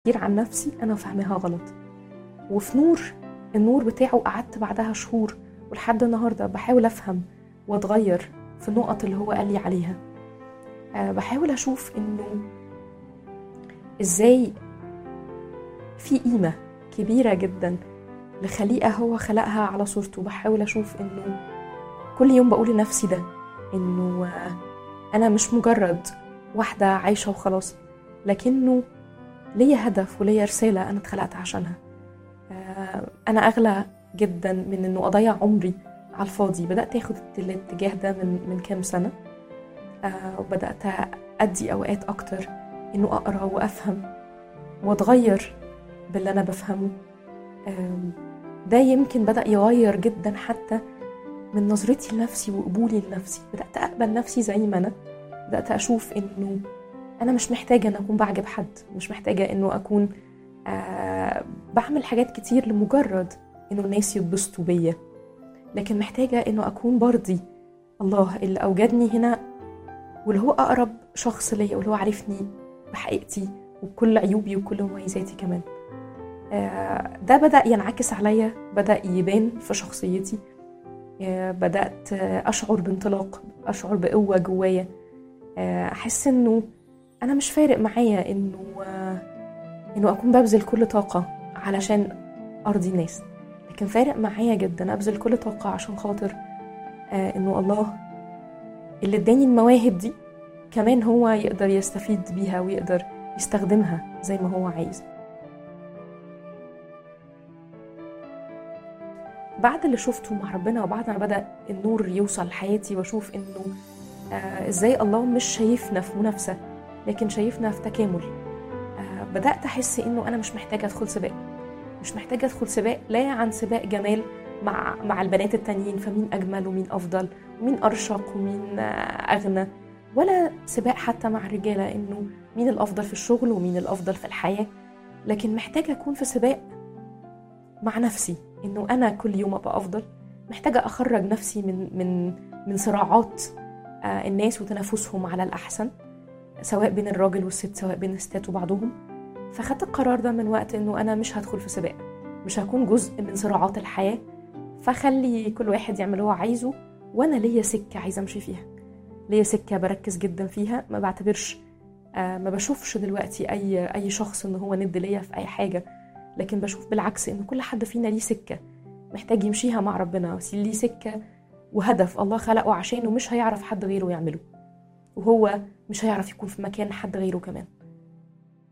كتير عن نفسي انا فاهماها غلط وفي نور النور بتاعه قعدت بعدها شهور ولحد النهارده بحاول افهم واتغير في النقط اللي هو قال لي عليها أه بحاول اشوف انه ازاي في قيمه كبيره جدا لخليقه هو خلقها على صورته بحاول اشوف انه كل يوم بقول لنفسي ده انه آه، انا مش مجرد واحده عايشه وخلاص لكنه ليا هدف وليا رساله انا اتخلقت عشانها آه، انا اغلى جدا من انه اضيع عمري على الفاضي بدات اخد الاتجاه ده من من كام سنه آه، وبدات ادي اوقات اكتر انه اقرا وافهم واتغير باللي انا بفهمه آم، ده يمكن بدا يغير جدا حتى من نظرتي لنفسي وقبولي لنفسي بدات اقبل نفسي زي ما انا بدات اشوف انه انا مش محتاجه ان اكون بعجب حد مش محتاجه انه اكون آه بعمل حاجات كتير لمجرد انه الناس يتبسطوا بيا لكن محتاجه انه اكون برضي الله اللي اوجدني هنا واللي هو اقرب شخص ليا واللي هو عارفني بحقيقتي وبكل عيوبي وكل مميزاتي كمان آه ده بدا ينعكس عليا بدا يبان في شخصيتي آه بدات آه، اشعر بانطلاق اشعر بقوه جوايا آه، احس انه انا مش فارق معايا انه آه، انه اكون ببذل كل طاقه علشان ارضي الناس لكن فارق معايا جدا ابذل كل طاقه عشان خاطر آه، انه الله اللي اداني المواهب دي كمان هو يقدر يستفيد بيها ويقدر يستخدمها زي ما هو عايز بعد اللي شفته مع ربنا وبعد ما بدأ النور يوصل لحياتي واشوف انه آه ازاي الله مش شايفنا في منافسة لكن شايفنا في تكامل آه بدأت أحس إنه أنا مش محتاجة أدخل سباق مش محتاجة أدخل سباق لا عن سباق جمال مع مع البنات التانيين فمين أجمل ومين أفضل ومين أرشق ومين آه أغنى ولا سباق حتى مع الرجالة إنه مين الأفضل في الشغل ومين الأفضل في الحياة لكن محتاجة أكون في سباق مع نفسي إنه أنا كل يوم أبقى أفضل محتاجة أخرج نفسي من من من صراعات آه، الناس وتنافسهم على الأحسن سواء بين الراجل والست سواء بين الستات وبعضهم فخدت القرار ده من وقت انه انا مش هدخل في سباق مش هكون جزء من صراعات الحياه فخلي كل واحد يعمل اللي هو عايزه وانا ليا سكه عايزه امشي فيها ليا سكه بركز جدا فيها ما بعتبرش آه ما بشوفش دلوقتي اي اي شخص ان هو ند ليا في اي حاجه لكن بشوف بالعكس ان كل حد فينا ليه سكه محتاج يمشيها مع ربنا ليه سكه وهدف الله خلقه عشانه مش هيعرف حد غيره يعمله وهو مش هيعرف يكون في مكان حد غيره كمان